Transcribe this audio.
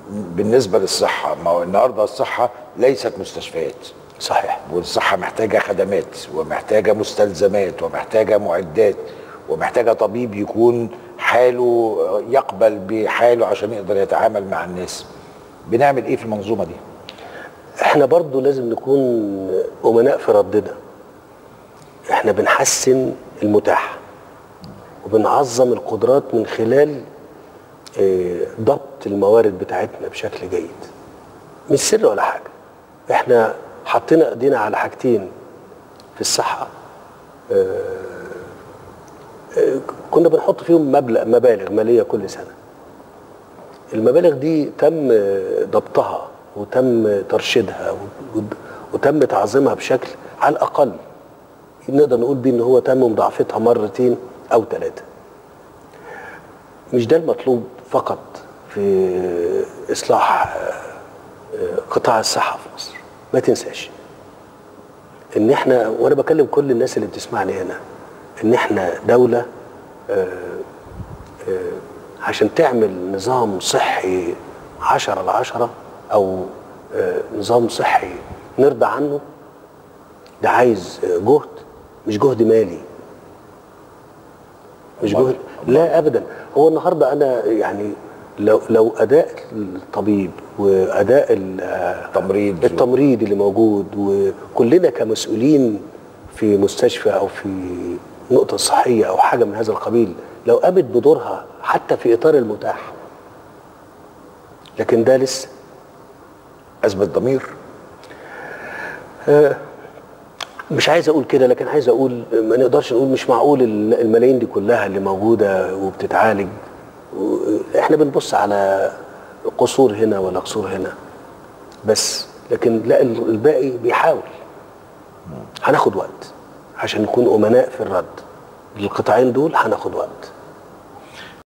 بالنسبه للصحه ما هو النهارده الصحه ليست مستشفيات صحيح والصحه محتاجه خدمات ومحتاجه مستلزمات ومحتاجه معدات ومحتاجه طبيب يكون حاله يقبل بحاله عشان يقدر يتعامل مع الناس بنعمل ايه في المنظومه دي احنا برضو لازم نكون امناء في ردنا احنا بنحسن المتاح وبنعظم القدرات من خلال آه، ضبط الموارد بتاعتنا بشكل جيد مش سر ولا حاجه احنا حطينا ايدينا على حاجتين في الصحه آه، آه، كنا بنحط فيهم مبلغ مبالغ ماليه كل سنه المبالغ دي تم ضبطها وتم ترشيدها و- وتم تعظيمها بشكل على الاقل نقدر نقول بيه ان هو تم مضاعفتها مرتين او ثلاثه مش ده المطلوب فقط في اصلاح آه، قطاع الصحه في مصر ما تنساش ان احنا وانا بكلم كل الناس اللي بتسمعني هنا ان احنا دوله آه، آه، عشان تعمل نظام صحي عشرة لعشرة أو آه، نظام صحي نرضى عنه ده عايز آه، جهد مش جهد مالي مش أمال- جهد لا أبدا هو النهاردة أنا يعني لو لو أداء الطبيب وأداء ال- آه، تمريض التمريض اللي موجود وكلنا كمسؤولين في مستشفى او في نقطه صحيه او حاجه من هذا القبيل لو قامت بدورها حتى في اطار المتاح لكن ده لسه ازمه ضمير مش عايز اقول كده لكن عايز اقول ما نقدرش نقول مش معقول ال- الملايين دي كلها اللي موجوده وبتتعالج و- احنا بنبص على قصور هنا ولا قصور هنا بس لكن لا ال- الباقي بيحاول هناخد وقت عشان نكون امناء في الرد للقطاعين دول هناخد وقت